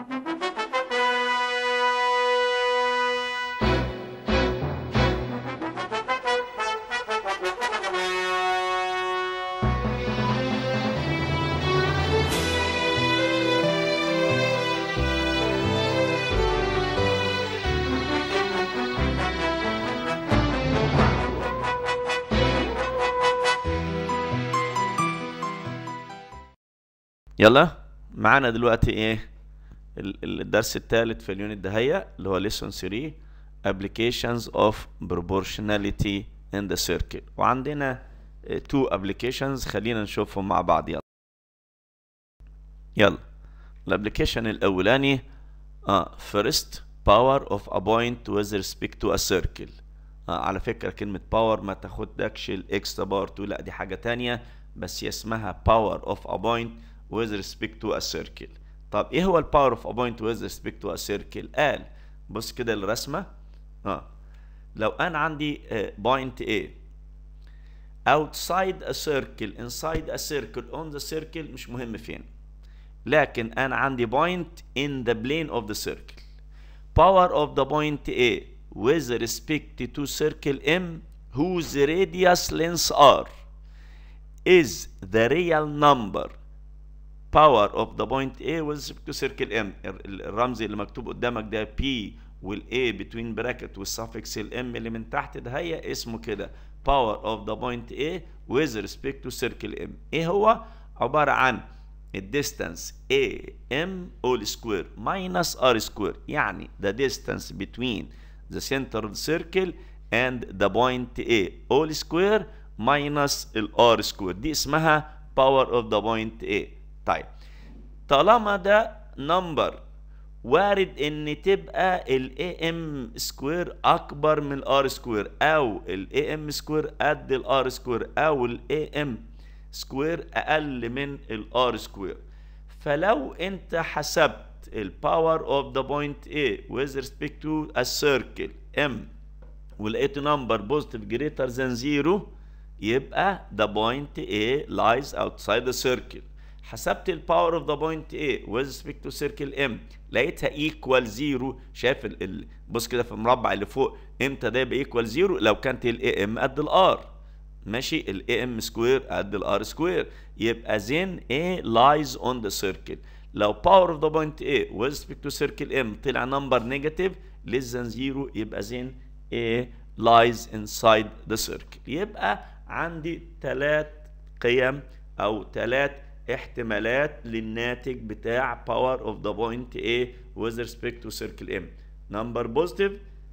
يلا معانا دلوقتي ايه ال- ال- الدرس الثالث في اليونت دهية اللي هو lesson 3 applications of proportionality in the circle وعندنا اه, two applications خلينا نشوفهم مع بعض يلا يلا الابلكيشن الاولاني اه first power of a point with respect to a circle آه على فكرة كلمة power ما تاخدكش الاكسترا باور تقول لا دي حاجة تانية بس هي اسمها power of a point with respect to a circle طب ايه هو الباور اوف a point with respect to a circle قال بص كده الرسمة اه لو انا عندي آه point A outside a circle inside a circle on the circle مش مهم فين لكن انا عندي point in the plane of the circle power of the point A with respect to circle M whose radius lengths R is the real number power of the point A with respect to circle M ال- الرمز اللي مكتوب قدامك ده P وال A between bracket والsuffix ال M اللي من تحت ده هي اسمه كده power of the point A with respect to circle M ايه هو عبارة عن الديستانس A M all square minus R square يعني the distance between the center of the circle and the point A all square minus ال R square دي اسمها power of the point A طيب طالما ده نمبر وارد ان تبقى ال AM سكوير اكبر من ال R سكوير او ال AM سكوير قد ال R سكوير او ال AM سكوير اقل من ال R سكوير فلو انت حسبت ال power of the point A with respect to a circle M ولقيت نمبر بوزيتيف greater than zero يبقى the point A lies outside the circle حسبت الباور اوف ذا بوينت A with respect to circle M لقيتها equal زيرو شايف ال... ال... بص كده في المربع اللي فوق امتى ده يبقى equal زيرو لو كانت ال AM قد ال R ماشي ال AM سكوير قد ال R سكوير يبقى then A lies on the circle لو power of the point A with respect to circle M طلع number negative less than zero يبقى then A lies inside the circle يبقى عندي ثلاث قيم او ثلاث احتمالات للناتج بتاع power of the point A with respect to circle M number positive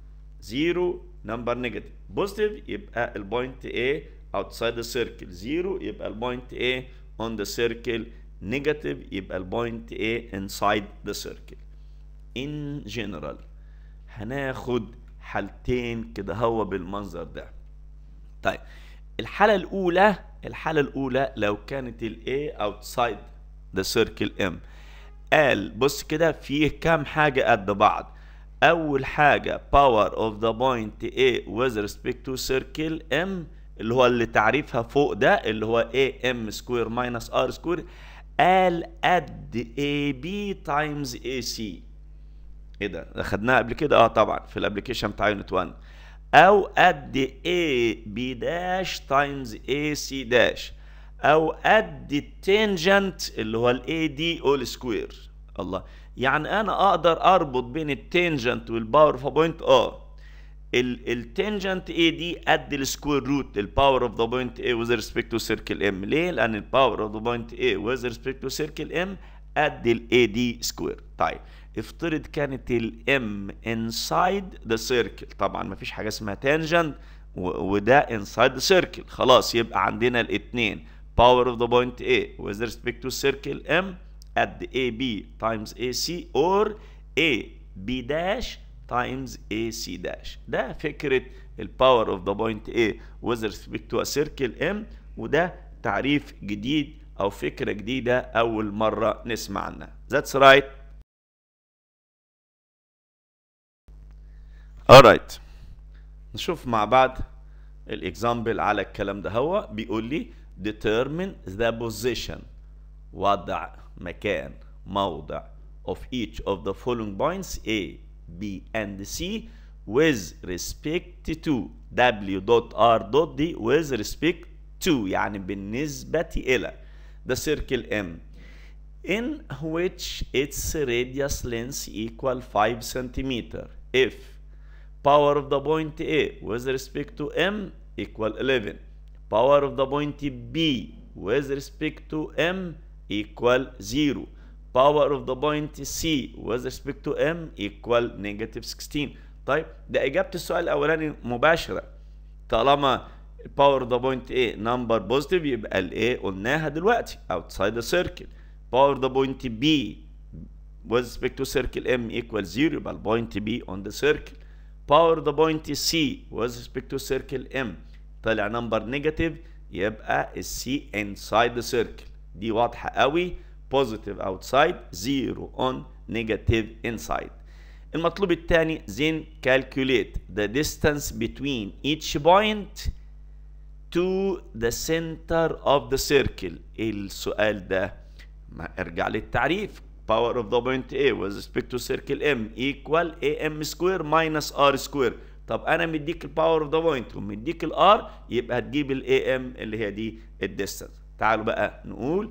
zero number negative positive يبقى البوينت A outside the circle zero يبقى البوينت A on the circle negative يبقى البوينت A inside the circle in general هناخد حالتين كده هو بالمنظر ده طيب الحالة الأولى الحالة الأولى لو كانت ال A outside the circle M قال بص كده فيه كام حاجة قد بعض أول حاجة power of the point A with respect to circle M اللي هو اللي تعريفها فوق ده اللي هو AM square minus R square قال قد AB times AC ايه ده؟ ده خدناها قبل كده؟ اه طبعا في الابلكيشن بتاع يونت 1 او قد A B داش تايمز A C داش او قد التنجنت اللي هو ال AD all سكوير الله يعني انا اقدر اربط بين التنجنت والباور اوف بوينت اه التنجنت A دي قد السكوير روت الباور اوف ذا بوينت A with respect to circle M ليه؟ لان الباور اوف ذا بوينت A with respect to circle M قد ال AD سكوير طيب افترض كانت ال M inside the circle طبعا مفيش حاجة اسمها tangent وده inside the circle خلاص يبقى عندنا الاتنين power of the point A with respect to circle M قد AB times AC or AB dash times AC dash ده فكرة ال power of the point A with respect to a circle M وده تعريف جديد أو فكرة جديدة أول مرة نسمع عنها That's right alright نشوف مع بعض الاكزامبل على الكلام ده هو بيقول لي determine the position وضع مكان موضع of each of the following points A, B, and C with respect to W dot R dot D with respect to يعني بالنسبة إلى the circle M in which its radius length equal 5 centimeter if power of the point A with respect to M equal 11 power of the point B with respect to M equal 0 power of the point C with respect to M equal negative 16 طيب ده إجابة السؤال الأولاني مباشرة طالما power of the point A number positive يبقى ال A قلناها دلوقتي outside the circle power of the point B with respect to circle M equal 0 يبقى ال point B on the circle power of the point C with respect to circle M طلع number negative يبقى ال C inside the circle دي واضحة قوي positive outside 0 on negative inside المطلوب الثاني then calculate the distance between each point to the center of the circle السؤال ده ما ارجع للتعريف power of the point A with respect to circle M equal AM square minus R square طب انا مديك الباور اوف ذا بوينت ومديك الار يبقى هتجيب الاي ام اللي هي دي الديستانس تعالوا بقى نقول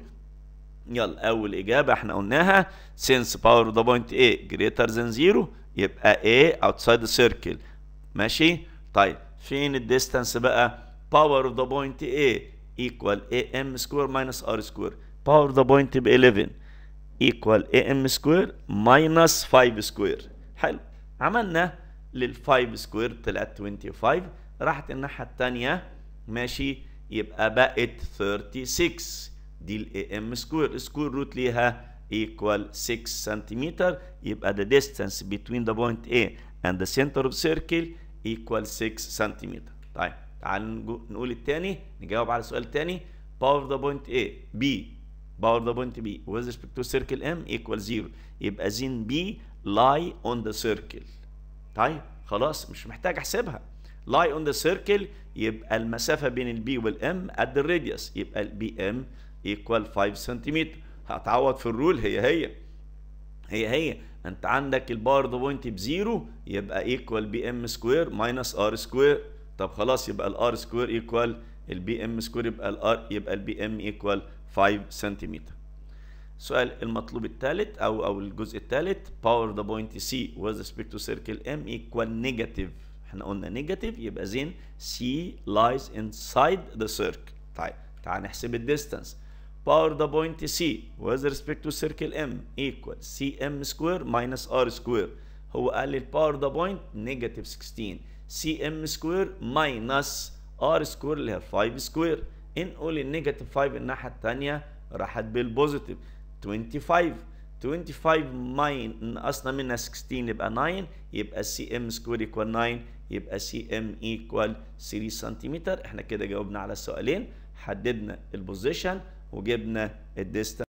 يلا اول اجابه احنا قلناها since power of the point A greater than 0 يبقى A outside the circle ماشي طيب فين الديستانس بقى power of the point A equal AM square minus R square power of the point ب 11 equal AM square minus 5 square حلو عملنا لل 5 سكوير طلعت 25 راحت الناحية التانية ماشي يبقى بقت 36 دي الاي ام سكوير سكوير روت ليها equal 6 سنتيمتر يبقى the distance between the point A and the center of circle equal 6 سنتيمتر طيب تعال نقول التاني نجاوب على السؤال التاني power of the point A B power of the point B with respect to circle M equal 0 يبقى زين B lie on the circle طيب خلاص مش محتاج احسبها lie on the circle يبقى المسافة بين البي والام قد الراديوس يبقى البي ام equal 5 سنتيمتر هتعوض في الرول هي هي هي هي انت عندك الباور ده بوينت بزيرو يبقى ايكوال بي ام سكوير ماينس ار سكوير طب خلاص يبقى الار سكوير ايكوال البي ام سكوير يبقى الار يبقى البي ام ايكوال 5 سنتيمتر السؤال المطلوب الثالث او او الجزء الثالث باور ذا بوينت سي with respect to circle m equal negative احنا قلنا نيجاتيف يبقى زين سي lies inside the circle طيب تعال نحسب الديستانس باور ذا بوينت سي with respect to circle m equal سي ام سكوير minus ار سكوير هو قال لي الباور ذا بوينت نيجاتيف 16 سي ام سكوير minus ار سكوير اللي هي 5 سكوير انقل النيجاتيف 5 الناحيه الثانيه راحت بالبوزيتيف 25 25 ماين نقصنا منها 16 يبقى 9 يبقى سي ام سكوير ايكوال 9 يبقى سي ام ايكوال 3 سنتيمتر احنا كده جاوبنا على السؤالين حددنا البوزيشن وجبنا الديستانس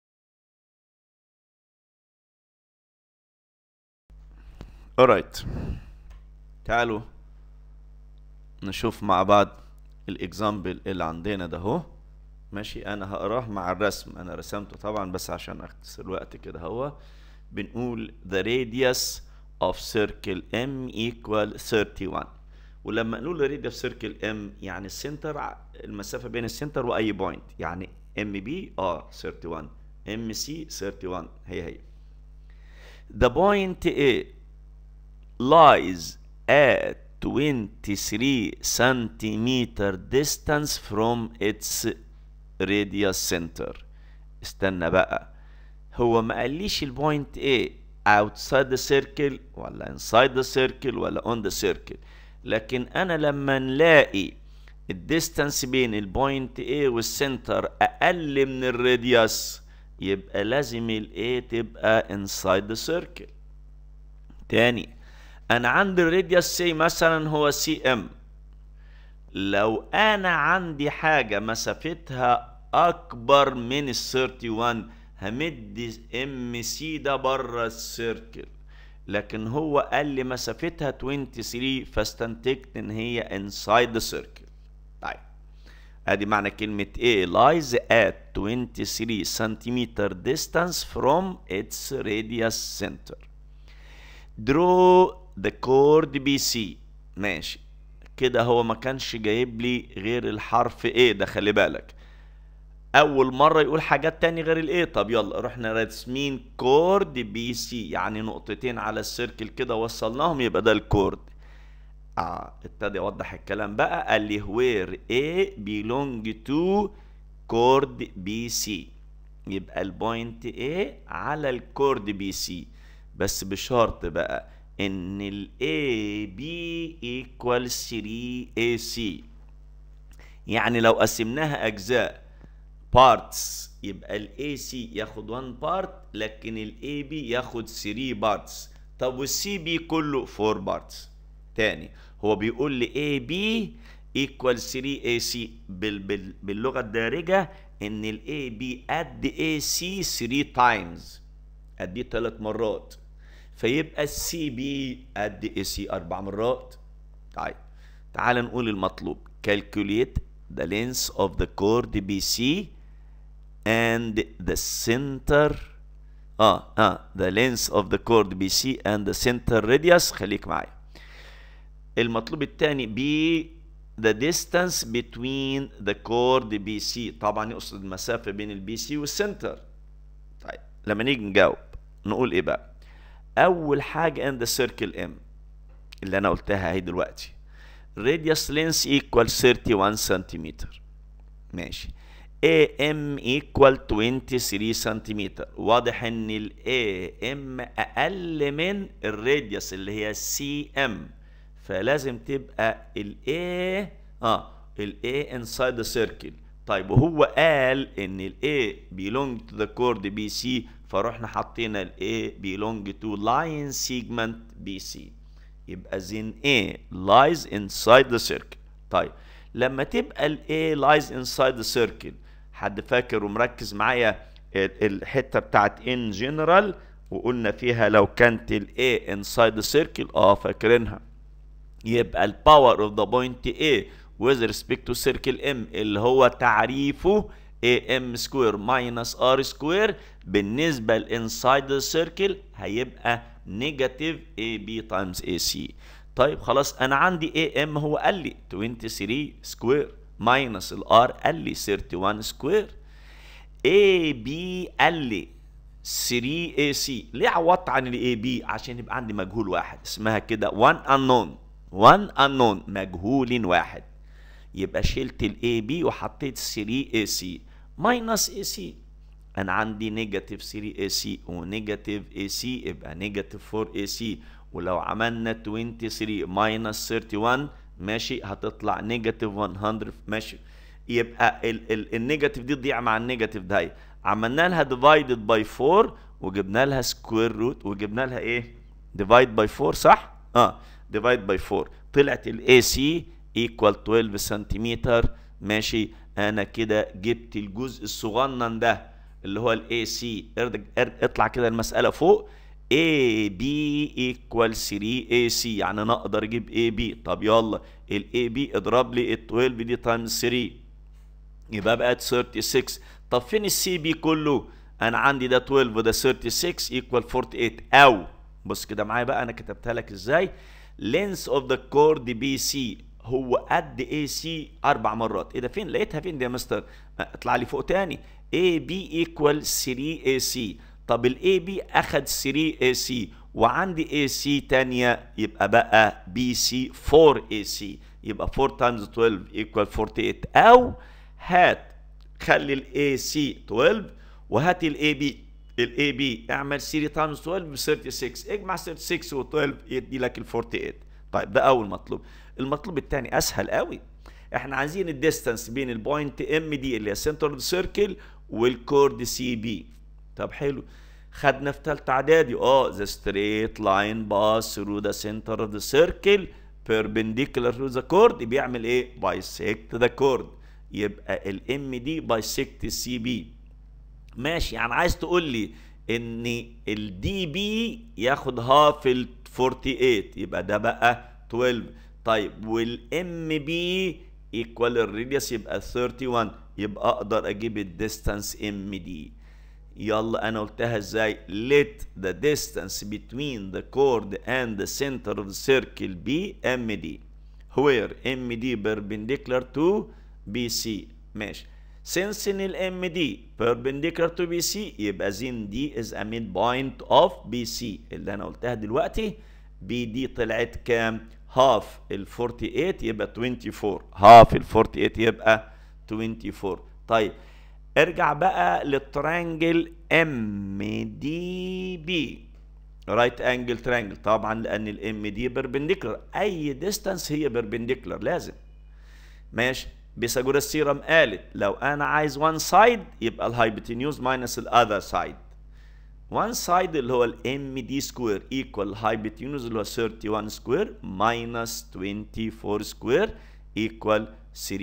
alright تعالوا نشوف مع بعض الاكزامبل اللي عندنا ده اهو ماشي انا هقراه مع الرسم انا رسمته طبعا بس عشان اختصر الوقت كده هو بنقول the radius of circle m equal 31 ولما نقول radius circle m يعني السنتر المسافة بين السنتر واي بوينت يعني ام بي اه 31 ام سي 31 هي هي the point A lies at 23 centimeter distance from its radius center استنى بقى هو ما قاليش البوينت A outside the circle ولا inside the circle ولا on the circle لكن انا لما نلاقي الديستانس بين البوينت A والسنتر اقل من الراديوس يبقى لازم ال A تبقى inside the circle تاني انا عندي الراديوس سي مثلا هو سي ام لو انا عندي حاجه مسافتها اكبر من ال 31 همد ام سي ده بره السيركل لكن هو قال لي مسافتها 23 فاستنتجت ان هي انسايد ذا سيركل طيب ادي معنى كلمة A lies at 23 centimeter distance from its radius center. Draw the chord BC ماشي كده هو ما كانش جايب لي غير الحرف A ده خلي بالك اول مره يقول حاجات تاني غير الايه طب يلا رحنا راسمين كورد بي سي يعني نقطتين على السيركل كده وصلناهم يبقى ده الكورد اه ابتدى يوضح الكلام بقى قال لي where A belong to chord BC يبقى البوينت A على الكورد بي سي بس بشرط بقى ان ال AB equal 3 AC يعني لو قسمناها اجزاء بارتس يبقى ال AC ياخد 1 بارت لكن ال AB ياخد 3 بارتس طب وال CB كله 4 بارتس تاني هو بيقول لي AB equal 3 AC بال بال باللغة الدارجة ان ال AB قد AC 3 times قد ثلاث مرات فيبقى السي بي قد اي سي اربع مرات طيب تعال نقول المطلوب calculate the length of the chord BC and the center اه اه the length of the chord BC and the center radius خليك معايا المطلوب الثاني B the distance between the chord BC طبعا يقصد المسافة بين البي سي والسنتر طيب لما نيجي نجاوب نقول ايه بقى اول حاجة in the circle M اللي انا قلتها اهي دلوقتي radius length equal 31 سنتيمتر ماشي AM equal 23 سنتيمتر واضح ان ال AM اقل من الراديوس اللي هي CM فلازم تبقى ال A اه ال A inside the circle طيب وهو قال ان ال A belong to the chord BC فروحنا حطينا ال A belong to line segment BC يبقى then A lies inside the circle طيب لما تبقى ال A lies inside the circle حد فاكر ومركز معايا الحته بتاعت in general وقلنا فيها لو كانت ال A inside the circle اه فاكرينها يبقى الباور اوف ذا بوينت A with respect to circle M اللي هو تعريفه AM سكوير ماينس R سكوير بالنسبة لإنسايد السيركل هيبقى نيجاتيف AB تايمز AC طيب خلاص أنا عندي AM هو قال لي 23 سكوير ماينس الار قال لي 31 سكوير AB قال لي 3 AC ليه عوضت عن الاي بي عشان يبقى عندي مجهول واحد اسمها كده 1 unknown 1 unknown مجهول واحد يبقى شلت الاي بي وحطيت 3 اي سي ماينس اي سي انا عندي نيجاتيف 3 اي سي ونيجاتيف اي سي يبقى نيجاتيف 4 اي سي ولو عملنا 23 ماينس 31 ماشي هتطلع نيجاتيف 100 ماشي يبقى النيجاتيف دي تضيع مع النيجاتيف ده عملنا لها ديفايدد باي 4 وجبنا لها سكوير روت وجبنا لها ايه ديفايد باي 4 صح اه ديفايد باي 4 طلعت الاي سي ايكوال 12 سنتيمتر ماشي انا كده جبت الجزء الصغنن ده اللي هو الاي سي اطلع كده المساله فوق اي بي ايكوال 3 اي سي يعني انا اقدر اجيب اي بي طب يلا الاي بي اضرب لي ال 12 دي تايمز 3 يبقى بقت 36 طب فين السي بي كله انا عندي ده 12 وده 36 ايكوال 48 او بص كده معايا بقى انا كتبتها لك ازاي length of the chord بي سي هو قد اي سي اربع مرات ايه ده فين لقيتها فين دي يا مستر اطلع لي فوق تاني اي بي ايكوال 3 اي سي طب الاي بي اخد 3 اي سي وعندي اي سي تانية يبقى بقى بي سي 4 اي سي يبقى 4 تايمز 12 ايكوال 48 او هات خلي الاي سي 12 وهات الاي بي الاي بي اعمل 3 تايمز 12 ب 36 اجمع 36 و12 يدي لك ال 48 طيب ده اول مطلوب المطلوب الثاني اسهل قوي احنا عايزين الديستانس بين البوينت ام دي اللي هي سنتر اوف سيركل والكورد سي بي طب حلو خدنا في ثالثه اعدادي اه ذا ستريت لاين باس ثرو ذا سنتر اوف ذا سيركل perpendicular to the chord بيعمل ايه bisect the chord يبقى الام دي bisect السي بي ماشي يعني عايز تقول لي ان الدي بي ياخد هاف ال 48 يبقى ده بقى 12 طيب والام بي equal الراديوس يبقى 31 يبقى اقدر اجيب الديستانس ام دي يلا انا قلتها ازاي let the distance between the chord and the center of the circle be md where md perpendicular to bc ماشي since ان ال md perpendicular to bc يبقى زين دي is a midpoint of bc اللي انا قلتها دلوقتي بي دي طلعت كام half ال 48 يبقى 24 half ال 48 يبقى 24 طيب ارجع بقى للترانجل ام دي بي رايت انجل ترانجل طبعا لان الام دي بيربنديكولار اي ديستانس هي بيربنديكولار لازم ماشي بيثاغورس ثيرم قالت لو انا عايز وان سايد يبقى الهايبوتينيوز ماينس الاذر سايد وان سايد اللي هو الام دي سكوير ايكوال هايبوتينوز اللي هو 31 سكوير ماينس 24 سكوير ايكوال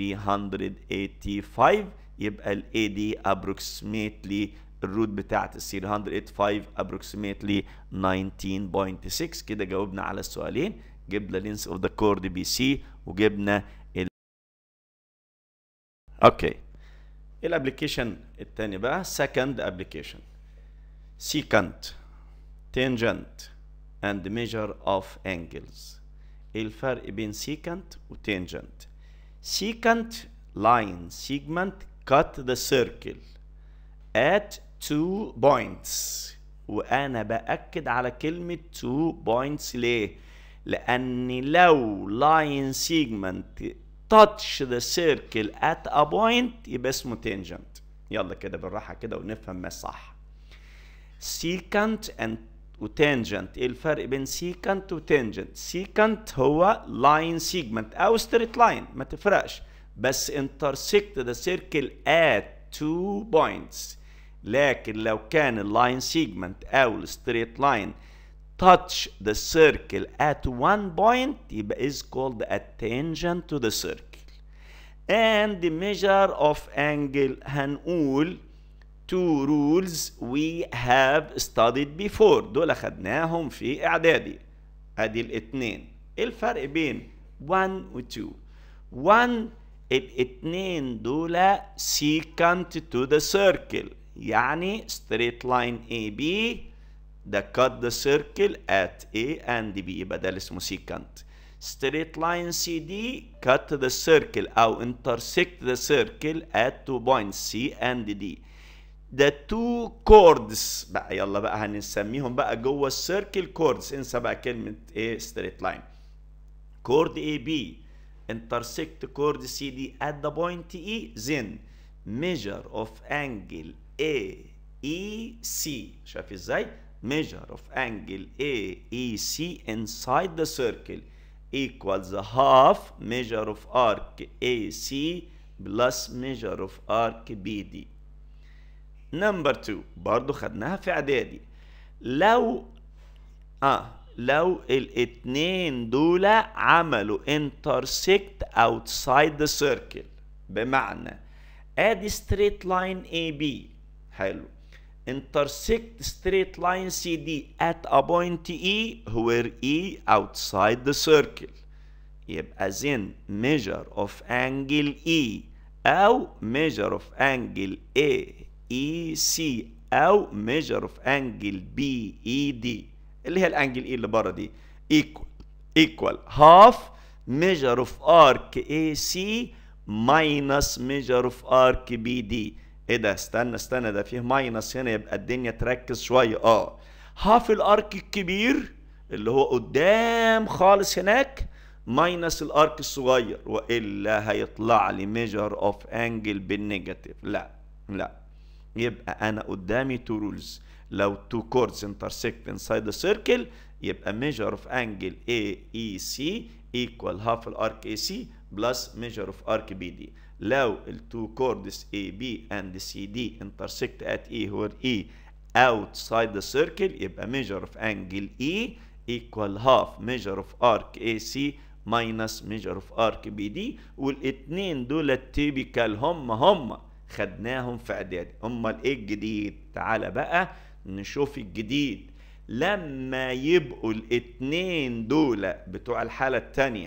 385 يبقى الاي دي ابروكسيميتلي الروت بتاعت ال 385 ابروكسيميتلي 19.6 كده جاوبنا على السؤالين جبنا لينس اوف ذا كورد بي سي وجبنا ال اوكي الابلكيشن الثاني بقى second application secant tangent and measure of angles ايه الفرق بين secant و tangent secant line segment cut the circle at two points وانا باكد على كلمه two points ليه لان لو line segment touch the circle at a point يبقى اسمه tangent يلا كده بالراحه كده ونفهم ما صح secant and وتانجنت ايه الفرق بين secant وتانجنت secant هو line segment او straight line ما تفرقش بس intersect the circle at two points لكن لو كان اللاين segment او straight line touch the circle at one point يبقى is called a tangent to the circle and the measure of angle هنقول two rules we have studied before دول خدناهم في اعدادي ادي الاتنين ايه الفرق بين 1 و 2 1 الاتنين دول secant to the circle يعني straight line AB ده cut the circle at A and B يبقى ده اللي اسمه secant straight line CD cut the circle أو intersect the circle at two points C and D the two chords بقى يلا بقى هنسميهم بقى جوه السيركل chords انسى بقى كلمة ايه straight line chord AB intersect chord CD at the point E then measure of angle A E C شايف ازاي measure of angle A E C inside the circle equals the half measure of arc AC plus measure of arc BD نمبر 2 برضو خدناها في اعدادي لو اه لو الاتنين دول عملوا intersect outside the circle بمعنى ادي straight line AB حلو intersect straight line CD at a point E where E outside the circle يبقى then measure of angle E أو measure of angle A E C أو measure of angle B E D اللي هي الانجل E اللي بره دي equal equal half measure of arc AC minus measure of arc BD ايه ده استنى استنى ده فيه ماينس هنا يبقى الدنيا تركز شويه اه هاف الارك الكبير اللي هو قدام خالص هناك ماينس الارك الصغير والا هيطلع لي ميجر اوف انجل بالنيجاتيف لا لا يبقى انا قدامي تو رولز لو تو كوردز intersect inside the circle يبقى measure of angle AEC equal half الارك AC plus measure of arc BD لو التو كوردز AB and CD intersect at E where E outside the circle يبقى measure of angle E equal half measure of arc AC minus measure of arc BD والاتنين دول التيبيكال هم هم خدناهم في اعدادي امال ايه الجديد تعالى بقى نشوف الجديد لما يبقوا الاتنين دول بتوع الحالة التانية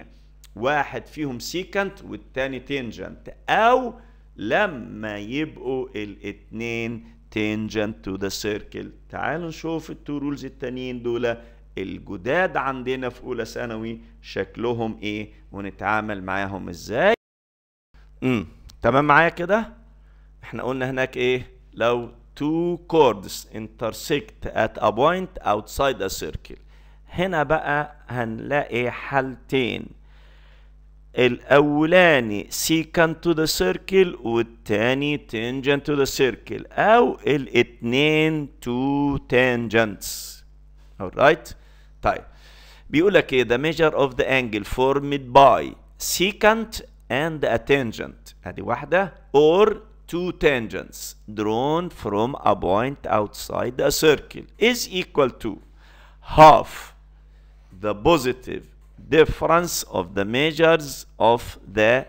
واحد فيهم سيكنت والتاني تنجنت او لما يبقوا الاتنين تنجنت تو ذا سيركل تعالوا نشوف التو رولز التانيين دول الجداد عندنا في اولى ثانوي شكلهم ايه ونتعامل معاهم ازاي امم تمام معايا كده احنا قلنا هناك ايه لو two chords intersect at a point outside a circle هنا بقى هنلاقي حالتين الاولاني secant to the circle والتاني tangent to the circle او الاتنين two tangents alright طيب بيقول لك ايه the measure of the angle formed by secant and a tangent ادي واحده or two tangents drawn from a point outside a circle is equal to half the positive difference of the measures of the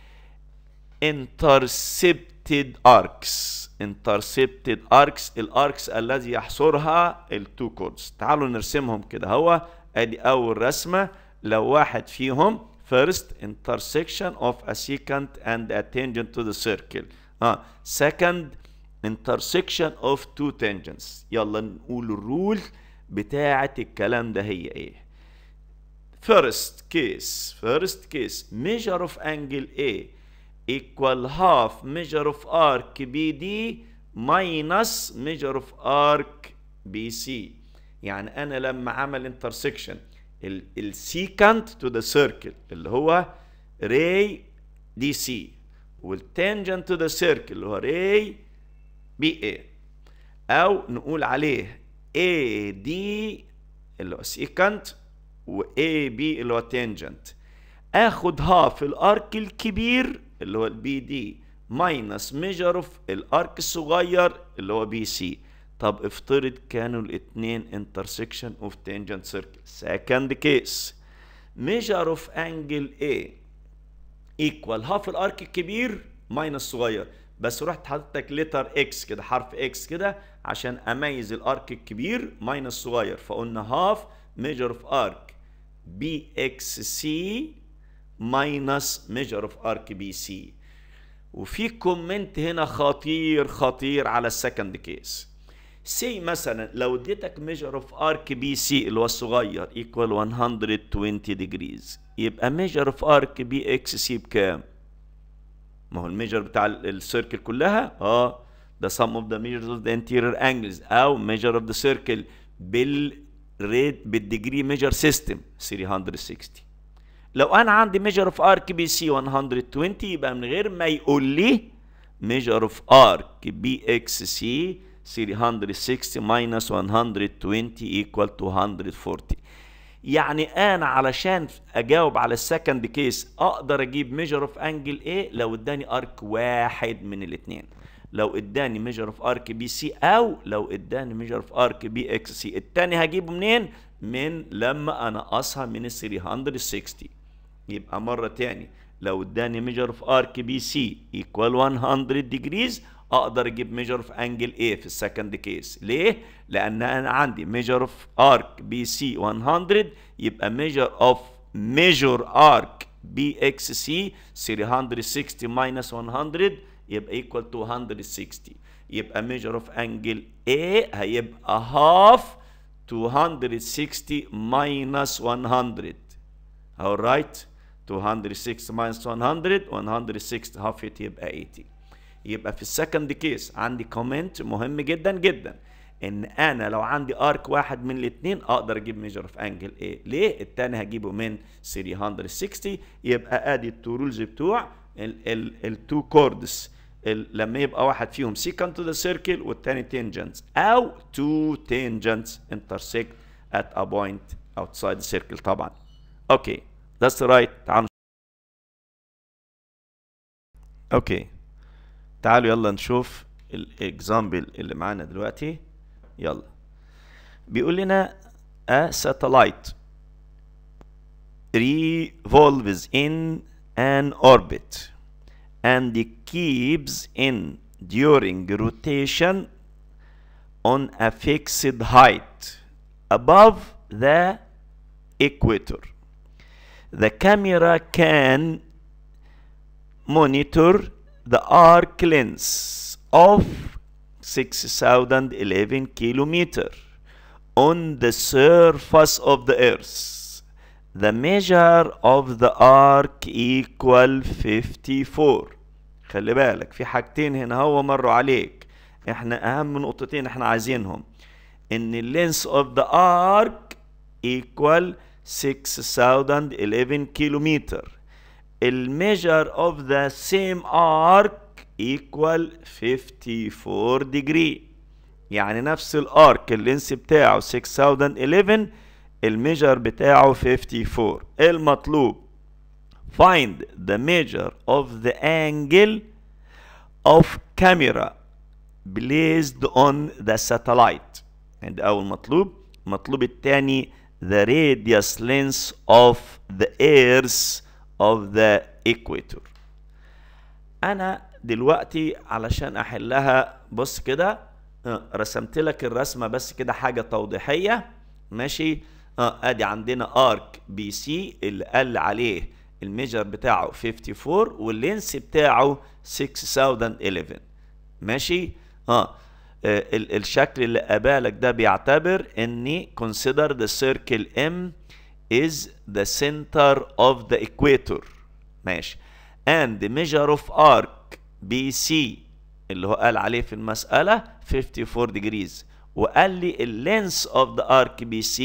intercepted arcs intercepted arcs الاركس الذي يحصرها التو كوردز تعالوا نرسمهم كده هو ادي اول رسمه لو واحد فيهم first intersection of a secant and a tangent to the circle اه second intersection of two tangents يلا نقول الرول بتاعه الكلام ده هي ايه first case first case measure of angle A equal half measure of arc BD minus measure of arc BC يعني انا لما عمل intersection السيكانت تو ذا سيركل اللي هو راي دي سي والتانجنت تو ذا سيركل اللي هو راي بي اي او نقول عليه اي دي اللي هو سيكانت واي بي اللي هو تانجنت اخد هاف الارك الكبير اللي هو البي دي ماينس ميجر اوف الارك الصغير اللي هو بي سي طب افترض كانوا الاثنين intersection of tangent circle second case measure of angle A equal half الارك الكبير ماينس صغير بس رحت حاطط لتر اكس كده حرف اكس كده عشان اميز الارك الكبير ماينس صغير فقلنا half measure of arc BXC minus measure of arc BC وفي كومنت هنا خطير خطير على السكند كيس سي مثلا لو اديتك ميجر اوف ارك بي سي اللي هو الصغير ايكوال 120 ديجريز يبقى ميجر اوف ارك بي اكس سي بكام؟ ما هو الميجر بتاع السيركل كلها اه ده sum of the measures of the interior angles او measure of the circle بالريت بالديجري ميجر سيستم 360 لو انا عندي ميجر اوف ارك بي سي 120 يبقى من غير ما يقول لي ميجر اوف ارك بي اكس سي 360 minus 120 equal to 140 يعني انا علشان اجاوب على السكند كيس اقدر اجيب ميجر اوف انجل ايه لو اداني ارك واحد من الاثنين لو اداني ميجر اوف ارك بي سي او لو اداني ميجر اوف ارك بي اكس سي الثاني هجيبه منين من لما انقصها من ال 360 يبقى مره تاني لو اداني ميجر اوف ارك بي سي ايكوال 100 ديجريز اقدر اجيب ميجر اوف انجل A في السكند كيس ليه لان انا عندي ميجر اوف ارك بي سي 100 يبقى ميجر اوف ميجر ارك بي اكس سي 360 minus 100 يبقى ايكوال تو 160 يبقى ميجر اوف انجل A هيبقى هاف 260 minus 100 alright 260 minus 100 160 half it يبقى 80 يبقى في السكند كيس عندي كومنت مهم جدا جدا ان انا لو عندي ارك واحد من الاثنين اقدر اجيب ميجر اوف انجل ايه ليه الثاني هجيبه من 360 يبقى ادي التو رولز بتوع التو كوردز لما يبقى واحد فيهم secant to the circle والتاني tangents او two tangents intersect at a point outside the circle طبعا اوكي that's right تعالوا اوكي تعالوا يلا نشوف الاكزامبل اللي معانا دلوقتي يلا بيقول لنا a satellite revolves in an orbit and keeps in during rotation on a fixed height above the equator the camera can monitor the arc length of 6011 kilometer on the surface of the earth the measure of the arc equal 54 خلي بالك في حاجتين هنا هو مروا عليك احنا اهم نقطتين احنا عايزينهم ان اللينس اوف ذا ارك equal 6011 كيلومتر الميجر اوف ذا سيم ارك equal 54 degree يعني نفس الارك اللينس بتاعه 6011 الميجر بتاعه 54 المطلوب find the measure of the angle of camera placed on the satellite عند أول مطلوب المطلوب الثاني the radius length of the earth of the equator أنا دلوقتي علشان أحلها بص كده رسمت لك الرسمة بس كده حاجة توضيحية ماشي اه ادي عندنا ارك بي سي اللي قال عليه الميجر بتاعه 54 واللينس بتاعه 6011 ماشي اه ال الشكل اللي قبالك ده بيعتبر اني consider the circle M is the center of the equator ماشي and the measure of arc BC اللي هو قال عليه في المسألة 54 degrees وقال لي اللينس of the arc BC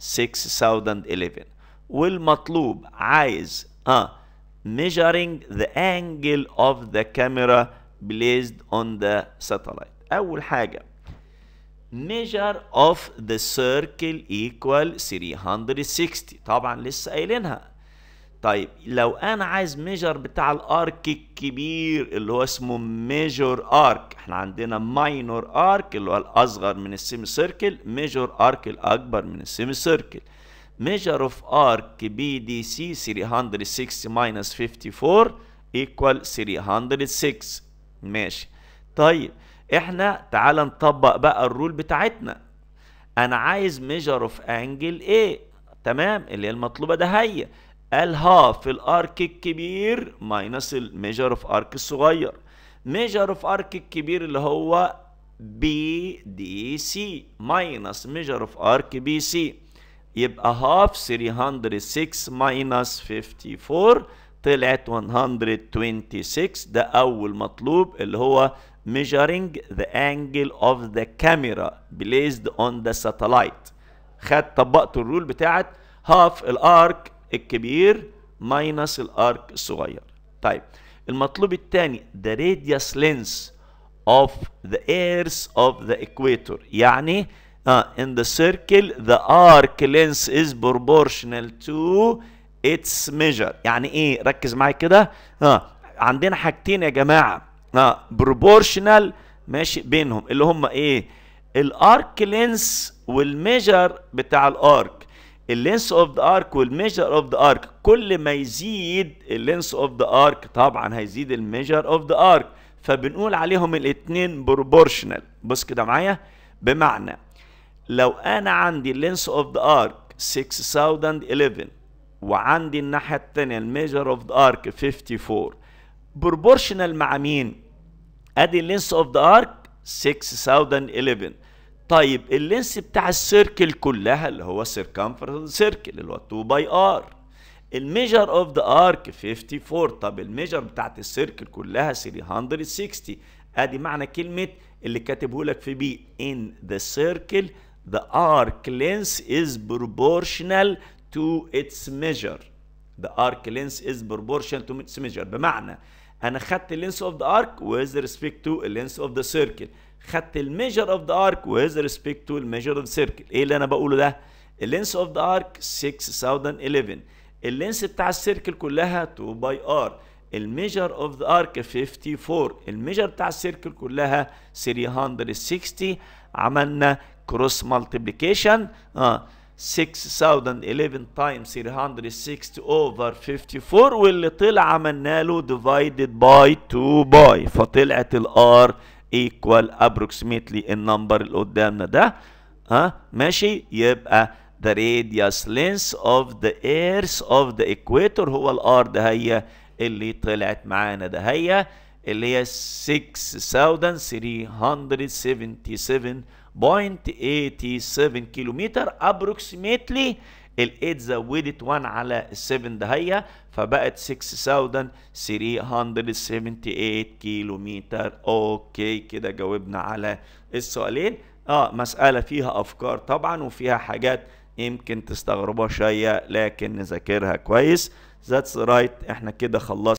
6011 والمطلوب عايز اه measuring the angle of the camera placed on the satellite أول حاجة measure of the circle equal 360 طبعا لسه قايلينها طيب لو انا عايز ميجر بتاع الارك الكبير اللي هو اسمه ميجور ارك احنا عندنا ماينور ارك اللي هو الاصغر من السيمي سيركل ميجور ارك الاكبر من السيمي سيركل measure of arc BDC 360 minus 54 equal 306 ماشي طيب احنا تعال نطبق بقى الرول بتاعتنا انا عايز measure of angle A تمام اللي هي المطلوبة ده هي قال هاف الارك الكبير ماينس الميجر اوف ارك الصغير ميجر اوف ارك الكبير اللي هو بي دي سي ماينس ميجر اوف ارك بي سي يبقى هاف 306 ماينس 54 طلعت 126 ده اول مطلوب اللي هو measuring the angle of the camera placed on the satellite خد طبقت الرول بتاعت هاف الارك الكبير ماينس الارك الصغير طيب المطلوب الثاني the radius length of the earth of the equator يعني uh, in the circle the arc length is proportional to its measure يعني ايه ركز معايا كده اه عندنا حاجتين يا جماعه اه proportional ماشي بينهم اللي هم ايه الارك لينس والميجر بتاع الارك اللينس اوف ذا ارك والميجر اوف ذا ارك كل ما يزيد اللينس اوف ذا ارك طبعا هيزيد الميجر اوف ذا ارك فبنقول عليهم الاثنين بروبورشنال بص كده معايا بمعنى لو انا عندي اللينس اوف ذا ارك 6011 وعندي الناحيه الثانيه الميجر اوف ذا ارك 54 بروبورشنال مع مين ادي اللينس اوف ذا ارك 6011 طيب اللينس بتاع السيركل كلها اللي هو سيركمفرنس سيركل اللي هو 2 باي ار الميجر اوف ذا ارك 54 طب الميجر بتاعت السيركل كلها 360 ادي معنى كلمه اللي كاتبه لك في بي in the circle the arc length is proportional to its measure the arc length is proportional to its measure بمعنى انا خدت اللينس اوف ذا ارك with respect to اللينس اوف ذا سيركل خدت الميجر اوف ذا ارك with respect to الميجر اوف ذا سيركل ايه اللي انا بقوله ده اللينس اوف ذا ارك 6011 اللينس بتاع السيركل كلها 2 باي ار الميجر اوف ذا ارك 54 الميجر بتاع السيركل كلها 360 عملنا كروس مالتيبليكيشن اه 6011 times 360 over 54 واللي طلع عملنا له divided by 2 باي فطلعت الار equal approximately النمبر اللي قدامنا ده ها ماشي يبقى the radius length of the earth of the equator هو الارض هي اللي طلعت معانا ده هي اللي هي 6377.87 كيلومتر approximately ال 8 زودت 1 على ال 7 ده هي فبقت 6378 كيلومتر اوكي كده جاوبنا على السؤالين اه مسألة فيها افكار طبعا وفيها حاجات يمكن تستغربوها شوية لكن نذاكرها كويس ذاتس رايت right. احنا كده خلصنا